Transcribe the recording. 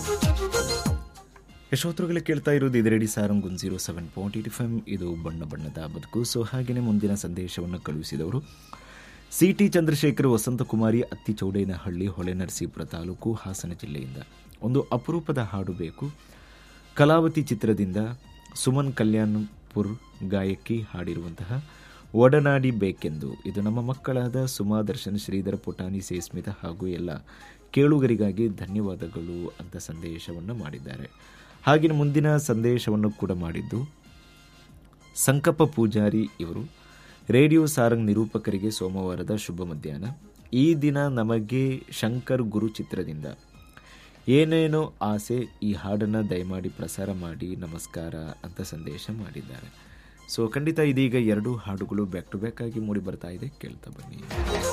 ಯಶೋತ್ರಗಳೇ ಕೇಳ್ತಾ ಇರೋದು ಇದರಡಿ Sarang one zero seven point eight F M ಇದು ಬಣ್ಣ ಬಣ್ಣದ ಬದುಕು ಸೊ ಹಾಗೆಯೇ ಮುಂದಿನ ಸಂದೇಶವನ್ನು ಕಳುಹಿಸಿದವರು ಸಿ ಟಿ ಚಂದ್ರಶೇಖರ್ ವಸಂತಕುಮಾರಿ ಅತ್ತಿ ಚೌಡೇನಹಳ್ಳಿ ಹೊಳೆನರಸೀಪುರ ತಾಲೂಕು ಹಾಸನ ಜಿಲ್ಲೆಯಿಂದ ಒಂದು ಅಪರೂಪದ ಹಾಡು ಬೇಕು ಕಲಾವತಿ ಚಿತ್ರದಿಂದ ಸುಮನ್ ಕಲ್ಯಾಣ್ಪುರ್ ಗಾಯಕಿ ಹಾಡಿರುವಂತಹ ಒಡನಾಡಿ ಬೇಕೆಂದು ಇದು ನಮ್ಮ ಮಕ್ಕಳಾದ ಸುಮಾ ದರ್ಶನ್ ಶ್ರೀಧರ ಪುಟಾಣಿ ಸೇಸ್ಮಿತ ಹಾಗೂ ಎಲ್ಲ ಕೇಳುಗರಿಗಾಗಿ ಧನ್ಯವಾದಗಳು ಅಂತ ಸಂದೇಶವನ್ನು ಮಾಡಿದ್ದಾರೆ ಹಾಗೆಯೇ ಮುಂದಿನ ಸಂದೇಶವನ್ನು ಕೂಡ ಮಾಡಿದ್ದು ಸಂಕಪ್ಪ ಪೂಜಾರಿ ಇವರು ರೇಡಿಯೋ ಸಾರಂಗ್ ನಿರೂಪಕರಿಗೆ ಸೋಮವಾರದ ಶುಭ ಮಧ್ಯಾಹ್ನ ಈ ದಿನ ನಮಗೆ ಶಂಕರ್ ಗುರು ಚಿತ್ರದಿಂದ ಏನೇನೋ ಆಸೆ ಈ ಹಾಡನ್ನು ದಯಮಾಡಿ ಪ್ರಸಾರ ಮಾಡಿ ನಮಸ್ಕಾರ ಅಂತ ಸಂದೇಶ ಮಾಡಿದ್ದಾರೆ ಸೊ ಖಂಡಿತ ಇದೀಗ ಎರಡು ಹಾಡುಗಳು ಬ್ಯಾಕ್ ಟು ಬ್ಯಾಕ್ ಆಗಿ ಮೂಡಿ ಬರ್ತಾ ಇದೆ ಕೇಳ್ತಾ ಬನ್ನಿ